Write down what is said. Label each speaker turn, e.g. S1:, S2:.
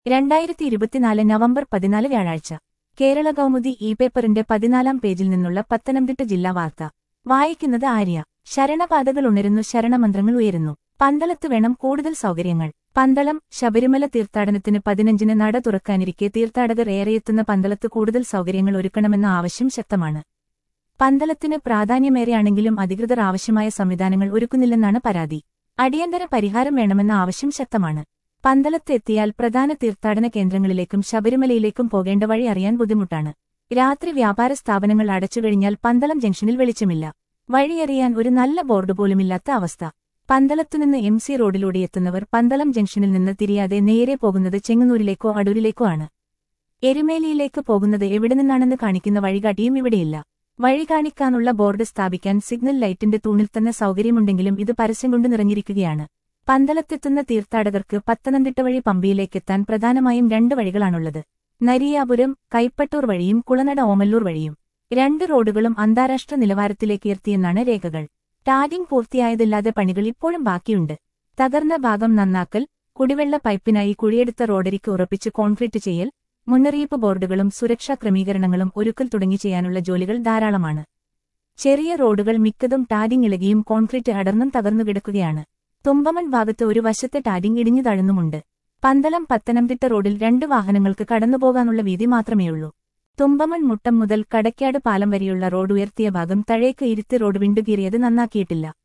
S1: രണ്ടായിരത്തി ഇരുപത്തിനാല് നവംബർ പതിനാല് വ്യാഴാഴ്ച കേരള കൗമുദി ഇ പേപ്പറിന്റെ പതിനാലാം പേജിൽ നിന്നുള്ള പത്തനംതിട്ട ജില്ലാ വാർത്ത വായിക്കുന്നത് ആര്യ ശരണപാതകൾ ഉണരുന്നു ശരണമന്ത്രങ്ങൾ ഉയരുന്നു പന്തളത്ത് വേണം കൂടുതൽ സൗകര്യങ്ങൾ പന്തളം ശബരിമല തീർത്ഥാടനത്തിന് പതിനഞ്ചിന് നട തുറക്കാനിരിക്കെ തീർത്ഥാടകർ ഏറെയെത്തുന്ന പന്തളത്ത് കൂടുതൽ സൗകര്യങ്ങൾ ഒരുക്കണമെന്ന ആവശ്യം ശക്തമാണ് പന്തളത്തിന് പ്രാധാന്യമേറെയാണെങ്കിലും അധികൃതർ ആവശ്യമായ സംവിധാനങ്ങൾ ഒരുക്കുന്നില്ലെന്നാണ് പരാതി അടിയന്തര പരിഹാരം വേണമെന്ന ആവശ്യം ശക്തമാണ് പന്തളത്ത് എത്തിയാൽ പ്രധാന തീർത്ഥാടന കേന്ദ്രങ്ങളിലേക്കും ശബരിമലയിലേക്കും പോകേണ്ട വഴി അറിയാൻ ബുദ്ധിമുട്ടാണ് രാത്രി വ്യാപാര സ്ഥാപനങ്ങൾ അടച്ചുകഴിഞ്ഞാൽ പന്തളം ജംഗ്ഷനിൽ വെളിച്ചമില്ല വഴിയറിയാൻ ഒരു നല്ല ബോർഡ് പോലുമില്ലാത്ത അവസ്ഥ പന്തളത്തുനിന്ന് എം സി റോഡിലൂടെ എത്തുന്നവർ പന്തളം ജംഗ്ഷനിൽ നിന്ന് തിരിയാതെ നേരെ പോകുന്നത് ചെങ്ങന്നൂരിലേക്കോ അടൂരിലേക്കോ ആണ് എരുമേലിയിലേക്ക് പോകുന്നത് എവിടെ നിന്നാണെന്ന് കാണിക്കുന്ന വഴികാട്ടിയും ഇവിടെയില്ല വഴി കാണിക്കാനുള്ള ബോർഡ് സ്ഥാപിക്കാൻ സിഗ്നൽ ലൈറ്റിന്റെ തൂണിൽ തന്നെ സൗകര്യമുണ്ടെങ്കിലും ഇത് പരസ്യം കൊണ്ട് നിറഞ്ഞിരിക്കുകയാണ് പന്തളത്തെത്തുന്ന തീർത്ഥാടകർക്ക് പത്തനംതിട്ട വഴി പമ്പയിലേക്കെത്താൻ പ്രധാനമായും രണ്ട് വഴികളാണുള്ളത് നരിയാപുരം കൈപ്പട്ടൂർ വഴിയും കുളനട ഓമല്ലൂർ വഴിയും രണ്ട് റോഡുകളും അന്താരാഷ്ട്ര നിലവാരത്തിലേക്ക് ഉയർത്തിയെന്നാണ് രേഖകൾ ടാഗിംഗ് പൂർത്തിയായതില്ലാതെ പണികൾ ഇപ്പോഴും ബാക്കിയുണ്ട് തകർന്ന ഭാഗം നന്നാക്കൽ കുടിവെള്ള പൈപ്പിനായി കുഴിയെടുത്ത റോഡരിക്ക് ഉറപ്പിച്ച് കോൺക്രീറ്റ് ചെയ്യൽ മുന്നറിയിപ്പ് ബോർഡുകളും സുരക്ഷാ ക്രമീകരണങ്ങളും ഒരുക്കൽ തുടങ്ങി ചെയ്യാനുള്ള ജോലികൾ ധാരാളമാണ് ചെറിയ റോഡുകൾ മിക്കതും ടാഗിംഗ് ഇളകിയും കോൺക്രീറ്റ് അടർന്നും തകർന്നു കിടക്കുകയാണ് തുമ്പമൺ ഭാഗത്ത് ഒരു വശത്തെ ടാഗിംഗ് ഇടിഞ്ഞു താഴുന്നുമുണ്ട് പന്തളം പത്തനംതിട്ട റോഡിൽ രണ്ട് വാഹനങ്ങൾക്ക് കടന്നുപോകാനുള്ള വീതി മാത്രമേയുള്ളൂ തുമ്പമൺ മുട്ടം മുതൽ കടയ്ക്കാട് പാലം വരെയുള്ള റോഡ് ഉയർത്തിയ ഭാഗം തഴേക്ക് ഇരുത്തി റോഡ് വിണ്ടുകീറിയത് നന്നാക്കിയിട്ടില്ല